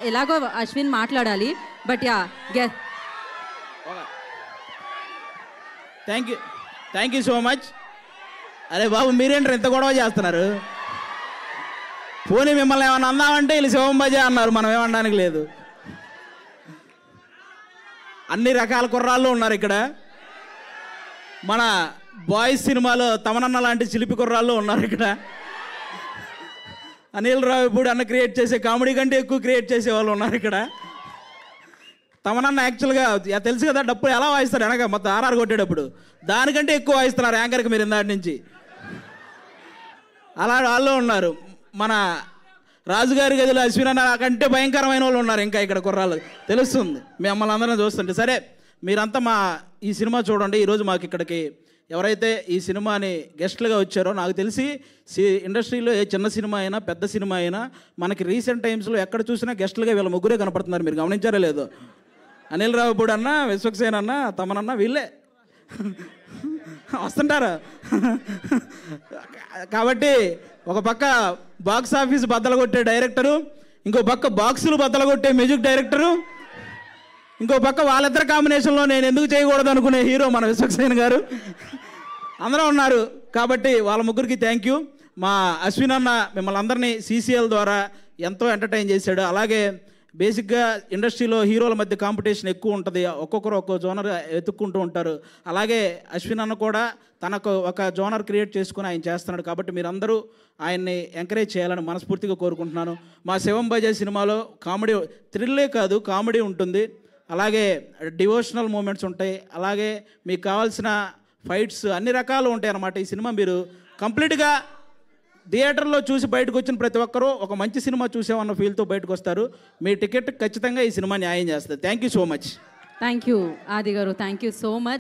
ఎలాగో అశ్విన్ మాట్లాడాలి but yeah గె thank you thank you so much అరే బాబు మీరేంటారు ఇంత గొడవ చేస్తున్నారు పోనీ మిమ్మల్ని ఏమన్నా అందామంటే వీళ్ళు శివం బజే అన్నారు మనం ఏమనడానికి లేదు అన్ని రకాల కుర్రాళ్ళు ఉన్నారు ఇక్కడ మన బాయ్స్ సినిమాలో తమనన్న లాంటి చిలిపి కుర్రాళ్ళు ఉన్నారు ఇక్కడ అనిల్ రావు ఇప్పుడు అన్న క్రియేట్ చేసే కామెడీ కంటే ఎక్కువ క్రియేట్ చేసే వాళ్ళు ఉన్నారు ఇక్కడ తమనన్న యాక్చువల్గా యా తెలుసు కదా డప్పు ఎలా వాయిస్తారు వెనక మొత్తం ఆర్ఆర్ కొట్టేటప్పుడు దానికంటే ఎక్కువ వాయిస్తున్నారు యాంకర్కి మీరు ఇందాటి నుంచి అలా వాళ్ళు ఉన్నారు మన రాజుగారి గదిలో అశ్విన్ కంటే భయంకరమైన వాళ్ళు ఉన్నారు ఇంకా ఇక్కడ కుర్రాళ్ళు తెలుస్తుంది మిమ్మల్ని అందరం చూస్తుంటే సరే మీరంతా మా ఈ సినిమా చూడండి ఈరోజు మాకు ఇక్కడికి ఎవరైతే ఈ సినిమాని గెస్ట్లుగా వచ్చారో నాకు తెలిసి సి ఇండస్ట్రీలో ఏ చిన్న సినిమా అయినా పెద్ద సినిమా అయినా మనకి రీసెంట్ టైమ్స్లో ఎక్కడ చూసినా గెస్ట్లుగా వీళ్ళ ముగ్గురే కనపడుతున్నారు మీరు గమనించారో లేదో అనిల్ రావుపూడి అన్న విశ్వక్సేన్ అన్న తమనన్న వీళ్ళే వస్తుంటారు కాబట్టి ఒక పక్క బాక్స్ ఆఫీస్ బద్దలు కొట్టే డైరెక్టరు ఇంకో పక్క బాక్సులు బద్దలు కొట్టే మ్యూజిక్ డైరెక్టరు ఇంకో పక్క వాళ్ళిద్దరి కాంబినేషన్లో నేను ఎందుకు చేయకూడదు అనుకునే హీరో మన విశ్వక్సేన్ గారు అందరూ ఉన్నారు కాబట్టి వాళ్ళ ముగ్గురికి థ్యాంక్ యూ మా అశ్విన్ అన్న మిమ్మల్ని అందరినీ సీసీఎల్ ద్వారా ఎంతో ఎంటర్టైన్ చేశాడు అలాగే బేసిక్గా ఇండస్ట్రీలో హీరోల మధ్య కాంపిటీషన్ ఎక్కువ ఉంటుంది ఒక్కొక్కరు ఒక్కో జోనర్ వెతుక్కుంటూ ఉంటారు అలాగే అశ్విన్ అన్న కూడా తనకు ఒక జోనర్ క్రియేట్ చేసుకుని ఆయన చేస్తున్నాడు కాబట్టి మీరందరూ ఆయన్ని ఎంకరేజ్ చేయాలని మనస్ఫూర్తిగా కోరుకుంటున్నాను మా శివం బజే సినిమాలో కామెడీ థ్రిల్లే కాదు కామెడీ ఉంటుంది అలాగే డివోషనల్ మూమెంట్స్ ఉంటాయి అలాగే మీకు కావాల్సిన ఫైట్స్ అన్ని రకాలు ఉంటాయి అన్నమాట ఈ సినిమా మీరు కంప్లీట్గా థియేటర్లో చూసి బయటకు వచ్చిన ప్రతి ఒక్కరూ ఒక మంచి సినిమా చూసామన్న ఫీల్తో బయటకు వస్తారు మీ టికెట్ ఖచ్చితంగా ఈ సినిమా న్యాయం చేస్తుంది thank you so much thank you Aadi garu thank you so much